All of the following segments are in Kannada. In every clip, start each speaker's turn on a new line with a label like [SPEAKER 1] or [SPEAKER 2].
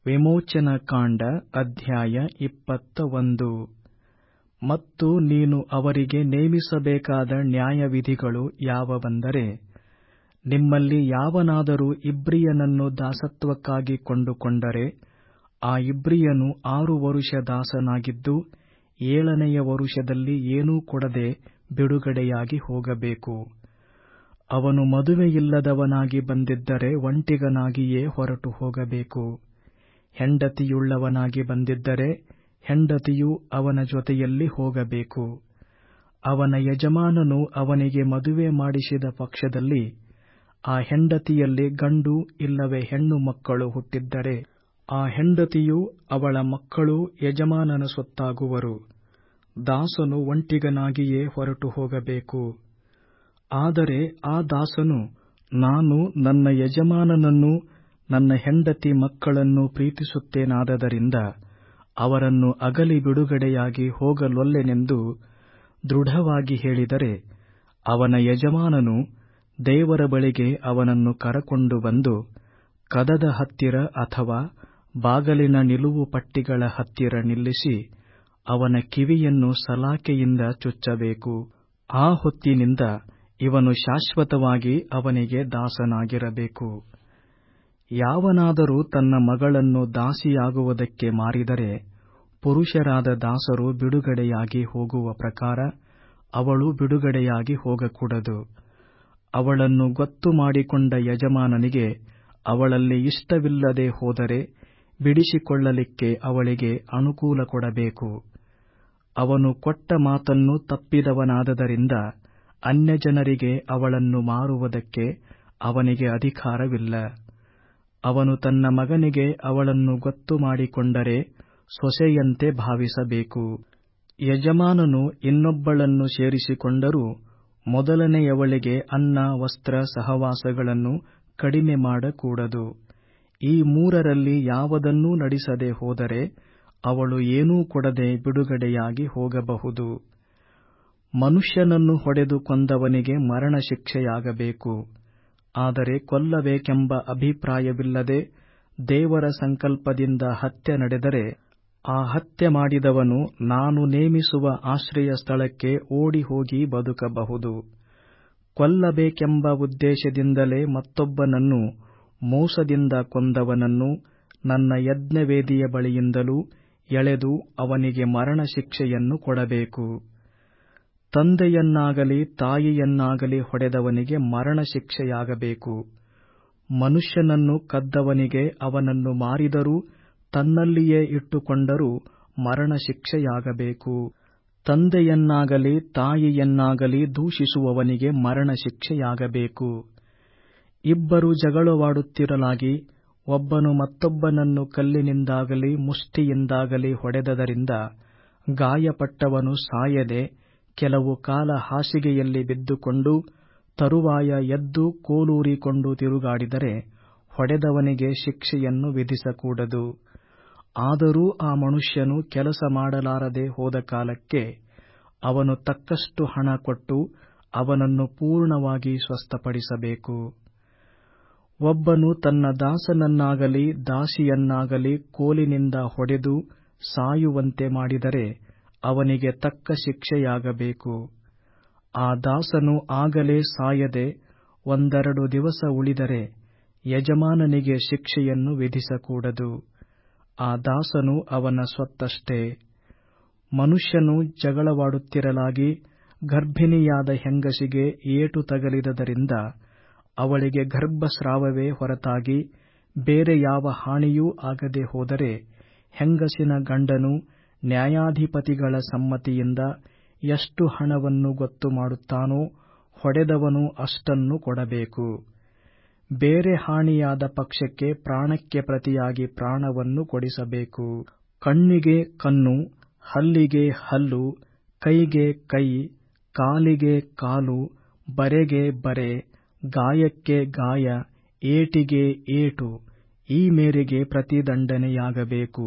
[SPEAKER 1] ವಿಮೋಚನಕಾಂಡ ಅಧ್ಯಾಯ ಇಪ್ಪತ್ತ ಒಂದು ಮತ್ತು ನೀನು ಅವರಿಗೆ ನೇಮಿಸಬೇಕಾದ ನ್ಯಾಯವಿಧಿಗಳು ಯಾವವೆಂದರೆ ನಿಮ್ಮಲ್ಲಿ ಯಾವನಾದರೂ ಇಬ್ರಿಯನನ್ನು ದಾಸತ್ವಕ್ಕಾಗಿ ಕೊಂಡುಕೊಂಡರೆ ಆ ಇಬ್ರಿಯನು ಆರು ವರುಷ ದಾಸನಾಗಿದ್ದು ಏಳನೆಯ ವರುಷದಲ್ಲಿ ಏನೂ ಕೊಡದೆ ಬಿಡುಗಡೆಯಾಗಿ ಹೋಗಬೇಕು ಅವನು ಮದುವೆಯಿಲ್ಲದವನಾಗಿ ಬಂದಿದ್ದರೆ ಒಂಟಿಗನಾಗಿಯೇ ಹೊರಟು ಹೋಗಬೇಕು ಹೆಂಡತಿಯುಳ್ಳವನಾಗಿ ಬಂದಿದ್ದರೆ ಹೆಂಡತಿಯು ಅವನ ಜೊತೆಯಲ್ಲಿ ಹೋಗಬೇಕು ಅವನ ಯಜಮಾನನು ಅವನಿಗೆ ಮದುವೆ ಮಾಡಿಸಿದ ಪಕ್ಷದಲ್ಲಿ ಆ ಹೆಂಡತಿಯಲ್ಲಿ ಗಂಡು ಇಲ್ಲವೇ ಹೆಣ್ಣು ಮಕ್ಕಳು ಹುಟ್ಟಿದ್ದರೆ ಆ ಹೆಂಡತಿಯೂ ಅವಳ ಮಕ್ಕಳೂ ಯಜಮಾನನ ಸೊತ್ತಾಗುವರು ದಾಸನು ಒಂಟಿಗನಾಗಿಯೇ ಹೊರಟು ಹೋಗಬೇಕು ಆದರೆ ಆ ದಾಸನು ನಾನು ನನ್ನ ಯಜಮಾನನನ್ನೂ ನನ್ನ ಹೆಂಡತಿ ಮಕ್ಕಳನ್ನೂ ಪ್ರೀತಿಸುತ್ತೇನಾದ್ದರಿಂದ ಅವರನ್ನು ಅಗಲಿ ಬಿಡುಗಡೆಯಾಗಿ ಹೋಗಲೊಲ್ಲೆನೆಂದು ದೃಢವಾಗಿ ಹೇಳಿದರೆ ಅವನ ಯಜಮಾನನು ದೇವರ ಬಳಿಗೆ ಅವನನ್ನು ಕರಕೊಂಡು ಬಂದು ಕದದ ಹತ್ತಿರ ಅಥವಾ ಬಾಗಲಿನ ನಿಲುವು ಪಟ್ಟಿಗಳ ಹತ್ತಿರ ನಿಲ್ಲಿಸಿ ಅವನ ಕಿವಿಯನ್ನು ಸಲಾಕೆಯಿಂದ ಚುಚ್ಚಬೇಕು ಆ ಹೊತ್ತಿನಿಂದ ಇವನು ಶಾಶ್ವತವಾಗಿ ಅವನಿಗೆ ದಾಸನಾಗಿರಬೇಕು ಯಾವನಾದರೂ ತನ್ನ ಮಗಳನ್ನು ದಾಸಿಯಾಗುವುದಕ್ಕೆ ಮಾರಿದರೆ ಪುರುಷರಾದ ದಾಸರು ಬಿಡುಗಡೆಯಾಗಿ ಹೋಗುವ ಪ್ರಕಾರ ಅವಳು ಬಿಡುಗಡೆಯಾಗಿ ಹೋಗಕೂಡದು ಅವಳನ್ನು ಗೊತ್ತು ಮಾಡಿಕೊಂಡ ಯಜಮಾನನಿಗೆ ಅವಳಲ್ಲಿ ಇಷ್ಟವಿಲ್ಲದೆ ಹೋದರೆ ಬಿಡಿಸಿಕೊಳ್ಳಲಿಕ್ಕೆ ಅವಳಿಗೆ ಅನುಕೂಲ ಕೊಡಬೇಕು ಅವನು ಕೊಟ್ಟ ಮಾತನ್ನು ತಪ್ಪಿದವನಾದದರಿಂದ ಅನ್ಯಜನರಿಗೆ ಅವಳನ್ನು ಮಾರುವುದಕ್ಕೆ ಅವನಿಗೆ ಅಧಿಕಾರವಿಲ್ಲ ಅವನು ತನ್ನ ಮಗನಿಗೆ ಅವಳನ್ನು ಗೊತ್ತು ಮಾಡಿಕೊಂಡರೆ ಸೊಸೆಯಂತೆ ಭಾವಿಸಬೇಕು ಯಜಮಾನನು ಇನ್ನೊಬ್ಬಳನ್ನು ಸೇರಿಸಿಕೊಂಡರೂ ಮೊದಲನೆಯವಳಿಗೆ ಅನ್ನ ವಸ್ತ್ರ ಸಹವಾಸಗಳನ್ನು ಕಡಿಮೆ ಮಾಡಕೂಡದು ಈ ಮೂರರಲ್ಲಿ ಯಾವುದನ್ನೂ ನಡೆಸದೆ ಹೋದರೆ ಅವಳು ಏನೂ ಕೊಡದೆ ಬಿಡುಗಡೆಯಾಗಿ ಹೋಗಬಹುದು ಮನುಷ್ಯನನ್ನು ಹೊಡೆದು ಕೊಂದವನಿಗೆ ಮರಣಶಿಕ್ಷೆಯಾಗಬೇಕು ಆದರೆ ಕೊಲ್ಲಬೇಕೆಂಬ ಅಭಿಪ್ರಾಯವಿಲ್ಲದೆ ದೇವರ ಸಂಕಲ್ಪದಿಂದ ಹತ್ಯೆ ನಡೆದರೆ ಆ ಹತ್ಯೆ ಮಾಡಿದವನು ನಾನು ನೇಮಿಸುವ ಆಶ್ರಯ ಸ್ಥಳಕ್ಕೆ ಓಡಿ ಹೋಗಿ ಬದುಕಬಹುದು ಕೊಲ್ಲಬೇಕೆಂಬ ಉದ್ದೇಶದಿಂದಲೇ ಮತ್ತೊಬ್ಬನನ್ನು ಮೋಸದಿಂದ ಕೊಂದವನನ್ನು ನನ್ನ ಯಜ್ಞವೇದಿಯ ಬಳಿಯಿಂದಲೂ ಎಳೆದು ಅವನಿಗೆ ಮರಣಶಿಕ್ಷೆಯನ್ನು ಕೊಡಬೇಕು ತಂದೆಯನ್ನಾಗಲಿ ತಾಯಿಯನ್ನಾಗಲಿ ಹೊಡೆದವನಿಗೆ ಮರಣಶಿಕ್ಷೆಯಾಗಬೇಕು ಮನುಷ್ಯನನ್ನು ಕದ್ದವನಿಗೆ ಅವನನ್ನು ಮಾರಿದರೂ ತನ್ನಲ್ಲಿಯೇ ಇಟ್ಟುಕೊಂಡರೂ ಮರಣಶಿಕ್ಷೆಯಾಗಬೇಕು ತಂದೆಯನ್ನಾಗಲಿ ತಾಯಿಯನ್ನಾಗಲಿ ದೂಷಿಸುವವನಿಗೆ ಮರಣಶಿಕ್ಷೆಯಾಗಬೇಕು ಇಬ್ಬರು ಜಗಳವಾಡುತ್ತಿರಲಾಗಿ ಒಬ್ಬನು ಮತ್ತೊಬ್ಬನನ್ನು ಕಲ್ಲಿನಿಂದಾಗಲಿ ಮುಷ್ಟಿಯಿಂದಾಗಲಿ ಹೊಡೆದದರಿಂದ ಗಾಯಪಟ್ಟವನು ಸಾಯದೆ ಕೆಲವು ಕಾಲ ಹಾಸಿಗೆಯಲ್ಲಿ ಬಿದ್ದುಕೊಂಡು ತರುವಾಯ ಎದ್ದು ಕೋಲೂರಿಕೊಂಡು ತಿರುಗಾಡಿದರೆ ಹೊಡೆದವನಿಗೆ ಶಿಕ್ಷೆಯನ್ನು ವಿಧಿಸಕೂಡದು ಆದರೂ ಆ ಮನುಷ್ಯನು ಕೆಲಸ ಮಾಡಲಾರದೆ ಹೋದ ಕಾಲಕ್ಕೆ ಅವನು ತಕ್ಕಷ್ಟು ಹಣ ಕೊಟ್ಟು ಅವನನ್ನು ಪೂರ್ಣವಾಗಿ ಸ್ವಸ್ಥಪಡಿಸಬೇಕು ಒಬ್ಬನು ತನ್ನ ದಾಸನನ್ನಾಗಲಿ ದಾಸಿಯನ್ನಾಗಲಿ ಕೋಲಿನಿಂದ ಹೊಡೆದು ಸಾಯುವಂತೆ ಮಾಡಿದರೆ ಅವನಿಗೆ ತಕ್ಕ ಶಿಕ್ಷೆಯಾಗಬೇಕು ಆ ದಾಸನು ಆಗಲೇ ಸಾಯದೆ ಒಂದೆರಡು ದಿವಸ ಉಳಿದರೆ ಯಜಮಾನನಿಗೆ ಶಿಕ್ಷೆಯನ್ನು ವಿಧಿಸಕೂಡದು ಆ ದಾಸನು ಅವನ ಸ್ವತ್ತಷ್ಟೇ ಮನುಷ್ಯನು ಜಗಳವಾಡುತ್ತಿರಲಾಗಿ ಗರ್ಭಿಣಿಯಾದ ಹೆಂಗಸಿಗೆ ಏಟು ತಗಲಿದದರಿಂದ ಅವಳಿಗೆ ಗರ್ಭಸ್ರಾವವೇ ಹೊರತಾಗಿ ಬೇರೆ ಯಾವ ಹಾನಿಯೂ ಆಗದೆ ಹೋದರೆ ಹೆಂಗಸಿನ ಗಂಡನು ನ್ಯಾಯಾಧಿಪತಿಗಳ ಸಮ್ಮತಿಯಿಂದ ಎಷ್ಟು ಹಣವನ್ನು ಗೊತ್ತು ಮಾಡುತ್ತಾನೋ ಹೊಡೆದವನು ಅಷ್ಟನ್ನು ಕೊಡಬೇಕು ಬೇರೆ ಹಾನಿಯಾದ ಪಕ್ಷಕ್ಕೆ ಪ್ರಾಣಕ್ಕೆ ಪ್ರತಿಯಾಗಿ ಪ್ರಾಣವನ್ನು ಕೊಡಿಸಬೇಕು ಕಣ್ಣಿಗೆ ಕಣ್ಣು ಹಲ್ಲಿಗೆ ಹಲ್ಲು ಕೈಗೆ ಕೈ ಕಾಲಿಗೆ ಕಾಲು ಬರೆಗೆ ಬರೆ ಗಾಯಕ್ಕೆ ಗಾಯ ಏಟಿಗೆ ಏಟು ಈ ಮೇರೆಗೆ ಪ್ರತಿದಂಡನೆಯಾಗಬೇಕು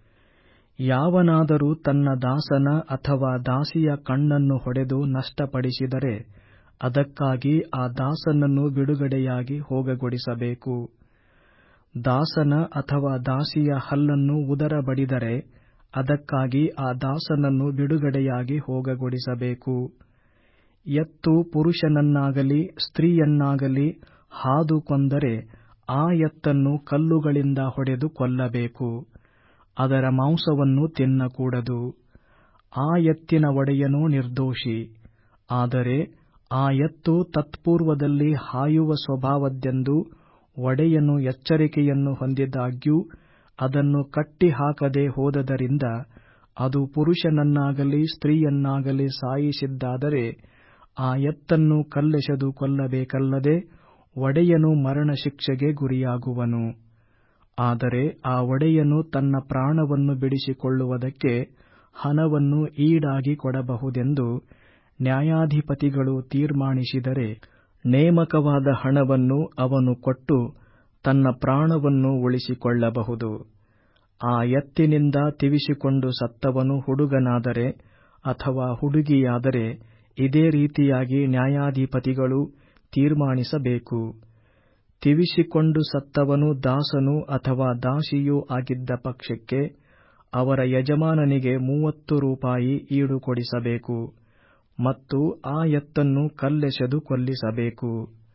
[SPEAKER 1] ಯಾವನಾದರೂ ತನ್ನ ದಾಸನ ಅಥವಾ ದಾಸಿಯ ಕಣ್ಣನ್ನು ಹೊಡೆದು ನಷ್ಟಪಡಿಸಿದರೆ ಅದಕ್ಕಾಗಿ ಆ ದಾಸನನ್ನು ಬಿಡುಗಡೆಯಾಗಿ ಹೋಗಗೊಡಿಸಬೇಕು ದಾಸನ ಅಥವಾ ದಾಸಿಯ ಹಲ್ಲನ್ನು ಉದರ ಬಡಿದರೆ ಅದಕ್ಕಾಗಿ ಆ ದಾಸನನ್ನು ಬಿಡುಗಡೆಯಾಗಿ ಹೋಗಗೊಡಿಸಬೇಕು ಎತ್ತು ಪುರುಷನನ್ನಾಗಲಿ ಸ್ತ್ರೀಯನ್ನಾಗಲಿ ಹಾದು ಕೊಂದರೆ ಆ ಎತ್ತನ್ನು ಕಲ್ಲುಗಳಿಂದ ಹೊಡೆದು ಕೊಲ್ಲಬೇಕು ಅದರ ಮಾಂಸವನ್ನು ತಿನ್ನಕೂಡದು ಆ ಎತ್ತಿನ ಒಡೆಯನೂ ನಿರ್ದೋಷಿ ಆದರೆ ಆ ಎತ್ತು ತತ್ಪೂರ್ವದಲ್ಲಿ ಹಾಯುವ ಸ್ವಭಾವದ್ದೆಂದು ಒಡೆಯನು ಎಚ್ಚರಿಕೆಯನ್ನು ಹೊಂದಿದಾಗ್ಯೂ ಅದನ್ನು ಕಟ್ಟಿ ಹಾಕದೆ ಹೋದದರಿಂದ ಅದು ಪುರುಷನನ್ನಾಗಲಿ ಸ್ತ್ರೀಯನ್ನಾಗಲಿ ಸಾಯಿಸಿದ್ದಾದರೆ ಆ ಎತ್ತನ್ನು ಕಲ್ಲೆಸೆದು ಕೊಲ್ಲಬೇಕಲ್ಲದೆ ಒಡೆಯನು ಮರಣಶಿಕ್ಷೆಗೆ ಗುರಿಯಾಗುವನು ಆದರೆ ಆ ಒಡೆಯನು ತನ್ನ ಪ್ರಾಣವನ್ನು ಬಿಡಿಸಿಕೊಳ್ಳುವುದಕ್ಕೆ ಹಣವನ್ನು ಈಡಾಗಿ ಕೊಡಬಹುದೆಂದು ನ್ಯಾಯಾಧಿಪತಿಗಳು ತೀರ್ಮಾನಿಸಿದರೆ ನೇಮಕವಾದ ಹಣವನ್ನು ಅವನು ಕೊಟ್ಟು ತನ್ನ ಪ್ರಾಣವನ್ನು ಉಳಿಸಿಕೊಳ್ಳಬಹುದು ಆ ಎತ್ತಿನಿಂದ ತಿವಿಸಿಕೊಂಡು ಸತ್ತವನು ಹುಡುಗನಾದರೆ ಅಥವಾ ಹುಡುಗಿಯಾದರೆ ಇದೇ ರೀತಿಯಾಗಿ ನ್ಯಾಯಾಧಿಪತಿಗಳು ತೀರ್ಮಾನಿಸಬೇಕು ತಿವಿಸಿಕೊಂಡು ಸತ್ತವನು ದಾಸನು ಅಥವಾ ದಾಸಿಯೂ ಆಗಿದ್ದ ಪಕ್ಷಕ್ಕೆ ಅವರ ಯಜಮಾನನಿಗೆ ಮೂವತ್ತು ರೂಪಾಯಿ ಈಡುಕೊಡಿಸಬೇಕು ಮತ್ತು ಆ ಎತ್ತನ್ನು ಕಲ್ಲೆಸೆದು ಕೊಲ್ಲಿಸಬೇಕು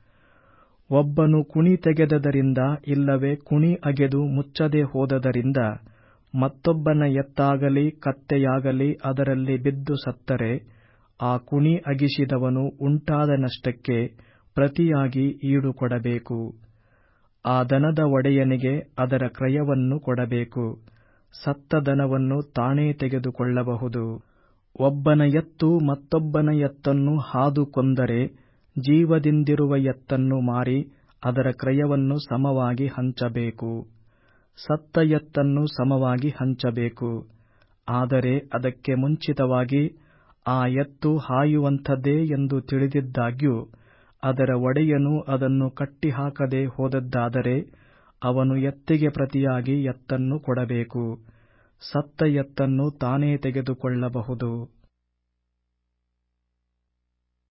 [SPEAKER 1] ಒಬ್ಬನು ಕುಣಿ ತೆಗೆದದರಿಂದ ಇಲ್ಲವೇ ಕುಣಿ ಅಗೆದು ಮುಚ್ಚದೆ ಹೋದದರಿಂದ ಮತ್ತೊಬ್ಬನ ಎತ್ತಾಗಲಿ ಕತ್ತೆಯಾಗಲಿ ಅದರಲ್ಲಿ ಬಿದ್ದು ಸತ್ತರೆ ಆ ಕುಣಿ ಅಗಿಸಿದವನು ಉಂಟಾದ ನಷ್ಟಕ್ಕೆ ಪ್ರತಿಯಾಗಿ ಈಡು ಕೊಡಬೇಕು ಆ ದನದ ಒಡೆಯನಿಗೆ ಅದರ ಕ್ರಯವನ್ನು ಕೊಡಬೇಕು ಸತ್ತ ದನವನ್ನು ತಾನೇ ತೆಗೆದುಕೊಳ್ಳಬಹುದು ಒಬ್ಬನ ಎತ್ತು ಮತ್ತೊಬ್ಬನ ಎತ್ತನ್ನು ಹಾದು ಕೊಂದರೆ ಜೀವದಿಂದಿರುವ ಎತ್ತನ್ನು ಮಾರಿ ಅದರ ಕ್ರಯವನ್ನು ಸಮವಾಗಿ ಹಂಚಬೇಕು ಸತ್ತ ಎತ್ತನ್ನು ಸಮವಾಗಿ ಹಂಚಬೇಕು ಆದರೆ ಅದಕ್ಕೆ ಮುಂಚಿತವಾಗಿ ಆ ಎತ್ತು ಹಾಯುವಂಥದ್ದೇ ಎಂದು ತಿಳಿದಿದ್ದಾಗ್ಯೂ ಅದರ ಒಡೆಯನು ಅದನ್ನು ಕಟ್ಟಿಹಾಕದೆ ಹೋದದ್ದಾದರೆ ಅವನು ಎತ್ತಿಗೆ ಪ್ರತಿಯಾಗಿ ಎತ್ತನ್ನು ಕೊಡಬೇಕು ಸತ್ತ ಎತ್ತನ್ನು ತಾನೇ ತೆಗೆದುಕೊಳ್ಳಬಹುದು